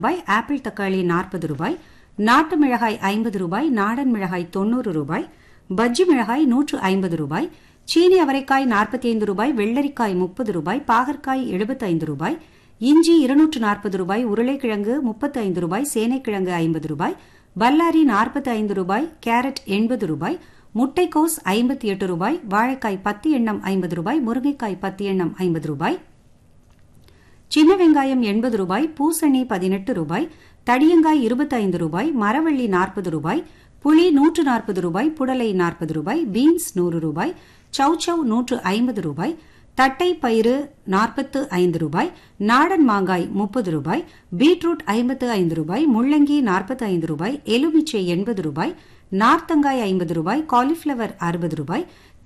ரூபாய் ஆப்பிள் தக்காளி நாற்பது ரூபாய் நாட்டு மிளகாய் ஐம்பது ரூபாய் நாடன் மிளகாய் தொன்னூறு ரூபாய் பஜ்ஜி மிளகாய் நூற்று ஐம்பது ரூபாய் சீனி அவரைக்காய் நாற்பத்தி ஐந்து ரூபாய் வெள்ளரிக்காய் முப்பது ரூபாய் பாகற்காய் எழுபத்தைந்து ரூபாய் இஞ்சி இருநூற்று நாற்பது ரூபாய் உருளைக்கிழங்கு முப்பத்தி ஐந்து ரூபாய் சேனைக்கிழங்கு ஐம்பது ரூபாய் பல்லாரி நாற்பத்தி ஐந்து ரூபாய் கேரட் எண்பது ரூபாய் முட்டைக்கோஸ் ஐம்பத்தி எட்டு ரூபாய் வாழைக்காய் பத்து எண்ணம் ஐம்பது ரூபாய் முருங்கைக்காய் பத்து எண்ணம் ஐம்பது ரூபாய் சின்ன வெங்காயம் எண்பது ரூபாய் பூசணி பதினெட்டு ரூபாய் தடியங்காய் இருபத்தைந்து ரூபாய் மரவள்ளி நாற்பது ரூபாய் புளி நூற்று நாற்பது ரூபாய் புடலை நாற்பது ரூபாய் பீன்ஸ் நூறு ரூபாய் சௌச்சவ் நூற்று ஐம்பது ரூபாய் தட்டை பயிறு நாற்பத்து ஐந்து ரூபாய் நாடன் மாங்காய் முப்பது ரூபாய் பீட்ரூட் ஐம்பத்து ஐந்து ரூபாய் முள்ளங்கி நாற்பத்தி ஐந்து ரூபாய் எலுமிச்சை எண்பது ரூபாய் நார்த்தங்காய் ஐம்பது ரூபாய் காலிஃபிளவர் அறுபது ரூபாய்